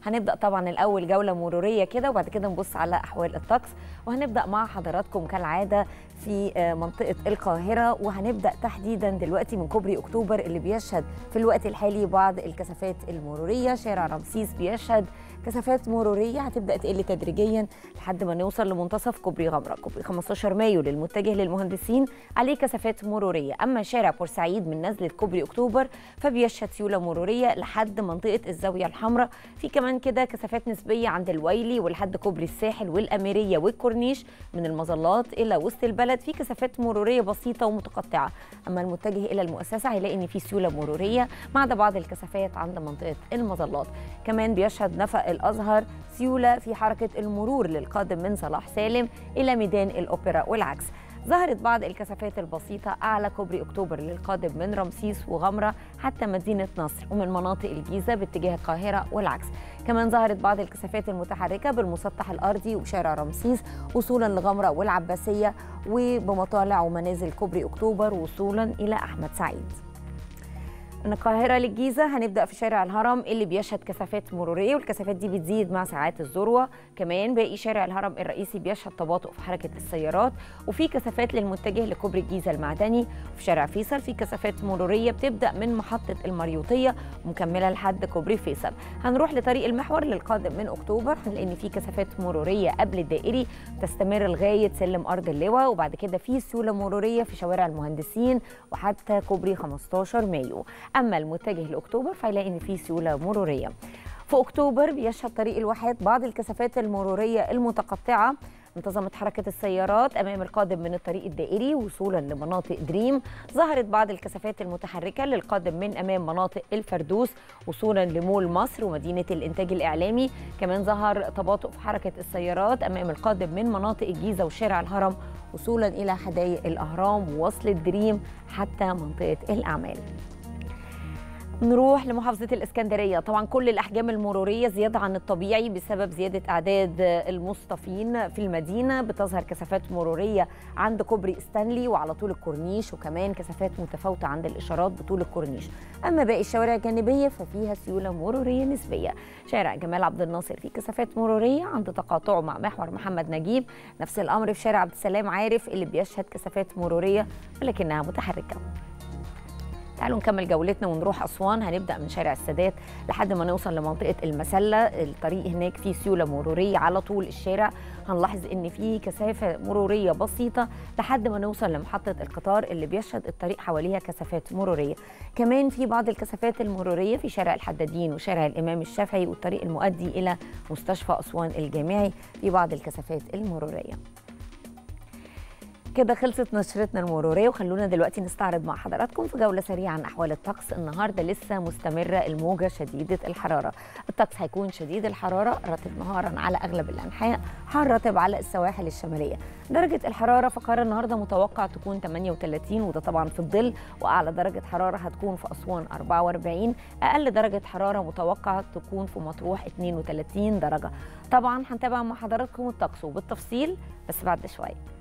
هنبدا طبعا الاول جوله مروريه كده وبعد كده نبص على احوال الطقس وهنبدا مع حضراتكم كالعاده في منطقه القاهره وهنبدا تحديدا دلوقتي من كوبري اكتوبر اللي بيشهد في الوقت الحالي بعض الكثافات المروريه شارع رمسيس بيشهد كثافات مروريه هتبدا تقل تدريجيا لحد ما نوصل لمنتصف كوبري غمره كوبري 15 مايو للمتجه للمهندسين عليه كثافات مروريه اما شارع بورسعيد من نزله كوبري اكتوبر فبيشهد سيوله مروريه لحد منطقه الزاويه الحمراء في كمان كده كثافات نسبيه عند الويلي ولحد كوبري الساحل والاميريه والكورنيش من المظلات الى وسط البلد في كثافات مروريه بسيطه ومتقطعه اما المتجه الى المؤسسه هيلاقي ان في سيوله مروريه ما عدا بعض الكثافات عند منطقه المظلات كمان بيشهد نفق الازهر سيوله في حركه المرور للقادم من صلاح سالم الى ميدان الاوبرا والعكس ظهرت بعض الكثافات البسيطة أعلى كوبري أكتوبر للقادم من رمسيس وغمرة حتى مدينة نصر ومن مناطق الجيزة باتجاه القاهرة والعكس كمان ظهرت بعض الكثافات المتحركة بالمسطح الأرضي وشارع رمسيس وصولا لغمرة والعباسية وبمطالع ومنازل كوبري أكتوبر وصولا إلى أحمد سعيد من القاهرة للجيزة هنبدأ في شارع الهرم اللي بيشهد كثافات مرورية والكثافات دي بتزيد مع ساعات الذروة كمان باقي شارع الهرم الرئيسي بيشهد تباطؤ في حركة السيارات وفي كثافات للمتجه لكوبري الجيزة المعدني وفي شارع فيصل في كثافات مرورية بتبدأ من محطة المريوطية ومكملة لحد كوبري فيصل هنروح لطريق المحور للقادم من أكتوبر هنلاقي إن في كثافات مرورية قبل الدائري تستمر لغاية سلم أرض اللواء وبعد كده في سيولة مرورية في شوارع المهندسين وحتى كوبري 15 مايو اما المتجه لاكتوبر فهيلاقي ان في سيوله مروريه في اكتوبر بيشهد طريق الواحات بعض الكثافات المروريه المتقطعه انتظمت حركة السيارات أمام القادم من الطريق الدائري وصولا لمناطق دريم ظهرت بعض الكثافات المتحركة للقادم من أمام مناطق الفردوس وصولا لمول مصر ومدينة الإنتاج الإعلامي كمان ظهر تباطؤ في حركة السيارات أمام القادم من مناطق الجيزة وشارع الهرم وصولا إلى حدائق الأهرام ووصل الدريم حتى منطقة الأعمال نروح لمحافظة الإسكندرية طبعا كل الأحجام المرورية زيادة عن الطبيعي بسبب زيادة أعداد المصطفين في المدينة بتظهر كثافات مرورية عند كوبري ستانلي وعلى طول الكورنيش وكمان كثافات متفاوتة عند الإشارات بطول الكورنيش أما باقي الشوارع الجانبية ففيها سيولة مرورية نسبية شارع جمال عبد الناصر فيه كثافات مرورية عند تقاطعه مع محور محمد نجيب نفس الأمر في شارع عبد السلام عارف اللي بيشهد كثافات مرورية ولكنها متحركة تعالوا نكمل جولتنا ونروح أسوان هنبدأ من شارع السادات لحد ما نوصل لمنطقة المسلة الطريق هناك فيه سيولة مرورية على طول الشارع هنلاحظ إن فيه كثافة مرورية بسيطة لحد ما نوصل لمحطة القطار اللي بيشهد الطريق حواليها كثافات مرورية كمان في بعض الكثافات المرورية في شارع الحدادين وشارع الإمام الشافعي والطريق المؤدي إلى مستشفى أسوان الجامعي في بعض الكثافات المرورية كده خلصت نشرتنا المروريه وخلونا دلوقتي نستعرض مع حضراتكم في جوله سريعه عن احوال الطقس النهارده لسه مستمره الموجه شديده الحراره الطقس هيكون شديد الحراره رطب نهارا على اغلب الانحاء حار رطب على السواحل الشماليه درجه الحراره في القاهره النهارده متوقع تكون 38 وده طبعا في الظل واعلى درجه حراره هتكون في اسوان 44 اقل درجه حراره متوقع تكون في مطروح 32 درجه طبعا هنتابع مع حضراتكم الطقس وبالتفصيل بس بعد شويه